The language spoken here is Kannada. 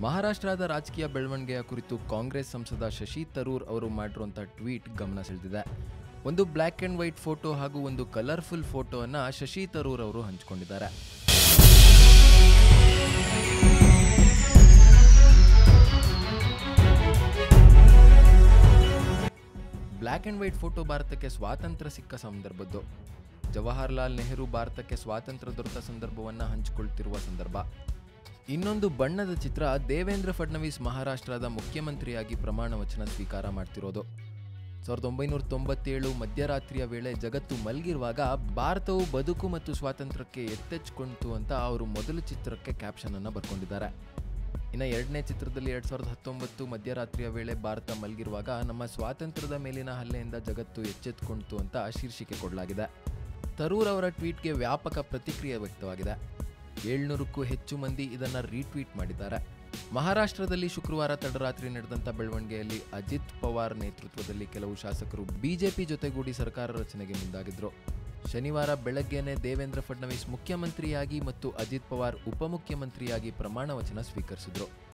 ಮಹಾರಾಷ್ಟ್ರದ ರಾಜಕೀಯ ಬೆಳವಣಿಗೆಯ ಕುರಿತು ಕಾಂಗ್ರೆಸ್ ಸಂಸದ ಶಶಿ ತರೂರ್ ಅವರು ಮಾಡಿರುವಂಥ ಟ್ವೀಟ್ ಗಮನ ಸೆಳೆದಿದೆ ಒಂದು ಬ್ಲ್ಯಾಕ್ ಆ್ಯಂಡ್ ವೈಟ್ ಫೋಟೋ ಹಾಗೂ ಒಂದು ಕಲರ್ಫುಲ್ ಫೋಟೋವನ್ನು ಶಶಿ ತರೂರ್ ಅವರು ಹಂಚಿಕೊಂಡಿದ್ದಾರೆ ಬ್ಲ್ಯಾಕ್ ಆ್ಯಂಡ್ ವೈಟ್ ಫೋಟೋ ಭಾರತಕ್ಕೆ ಸ್ವಾತಂತ್ರ್ಯ ಸಿಕ್ಕ ಸಂದರ್ಭದ್ದು ಜವಾಹರ್ಲಾಲ್ ನೆಹರು ಭಾರತಕ್ಕೆ ಸ್ವಾತಂತ್ರ್ಯ ದೊರೆತ ಸಂದರ್ಭವನ್ನು ಹಂಚಿಕೊಳ್ತಿರುವ ಸಂದರ್ಭ ಇನ್ನೊಂದು ಬಣ್ಣದ ಚಿತ್ರ ದೇವೇಂದ್ರ ಫಡ್ನವೀಸ್ ಮಹಾರಾಷ್ಟ್ರದ ಮುಖ್ಯಮಂತ್ರಿಯಾಗಿ ಪ್ರಮಾಣ ವಚನ ಸ್ವೀಕಾರ ಮಾಡ್ತಿರೋದು ಸಾವಿರದ ಒಂಬೈನೂರ ತೊಂಬತ್ತೇಳು ಮಧ್ಯರಾತ್ರಿಯ ವೇಳೆ ಜಗತ್ತು ಮಲಗಿರುವಾಗ ಭಾರತವು ಬದುಕು ಮತ್ತು ಸ್ವಾತಂತ್ರ್ಯಕ್ಕೆ ಎತ್ತೆಚ್ಕೊಂತು ಅಂತ ಅವರು ಮೊದಲ ಚಿತ್ರಕ್ಕೆ ಕ್ಯಾಪ್ಷನ್ ಅನ್ನು ಬರ್ಕೊಂಡಿದ್ದಾರೆ ಇನ್ನು ಎರಡನೇ ಚಿತ್ರದಲ್ಲಿ ಎರಡ್ ಸಾವಿರದ ಹತ್ತೊಂಬತ್ತು ಮಧ್ಯರಾತ್ರಿಯ ವೇಳೆ ಭಾರತ ಮಲಗಿರುವಾಗ ನಮ್ಮ ಸ್ವಾತಂತ್ರ್ಯದ ಮೇಲಿನ ಹಲ್ಲೆಯಿಂದ ಜಗತ್ತು ಎಚ್ಚೆತ್ತುಕೊಂಡಿತು ಅಂತ ಶೀರ್ಷಿಕೆ ಕೊಡಲಾಗಿದೆ ತರೂರ್ ಅವರ ಟ್ವೀಟ್ಗೆ ವ್ಯಾಪಕ ಪ್ರತಿಕ್ರಿಯೆ ವ್ಯಕ್ತವಾಗಿದೆ ಏಳ್ನೂರಕ್ಕೂ ಹೆಚ್ಚು ಮಂದಿ ಇದನ್ನ ರೀಟ್ವೀಟ್ ಮಾಡಿದ್ದಾರೆ ಮಹಾರಾಷ್ಟ್ರದಲ್ಲಿ ಶುಕ್ರವಾರ ತಡರಾತ್ರಿ ನಡೆದಂಥ ಬೆಳವಣಿಗೆಯಲ್ಲಿ ಅಜಿತ್ ಪವಾರ್ ನೇತೃತ್ವದಲ್ಲಿ ಕೆಲವು ಶಾಸಕರು ಬಿಜೆಪಿ ಜೊತೆಗೂಡಿ ಸರ್ಕಾರ ರಚನೆಗೆ ಮುಂದಾಗಿದ್ರು ಶನಿವಾರ ಬೆಳಗ್ಗೆನೆ ದೇವೇಂದ್ರ ಫಡ್ನವೀಸ್ ಮುಖ್ಯಮಂತ್ರಿಯಾಗಿ ಮತ್ತು ಅಜಿತ್ ಪವಾರ್ ಉಪಮುಖ್ಯಮಂತ್ರಿಯಾಗಿ ಪ್ರಮಾಣ ವಚನ ಸ್ವೀಕರಿಸಿದ್ರು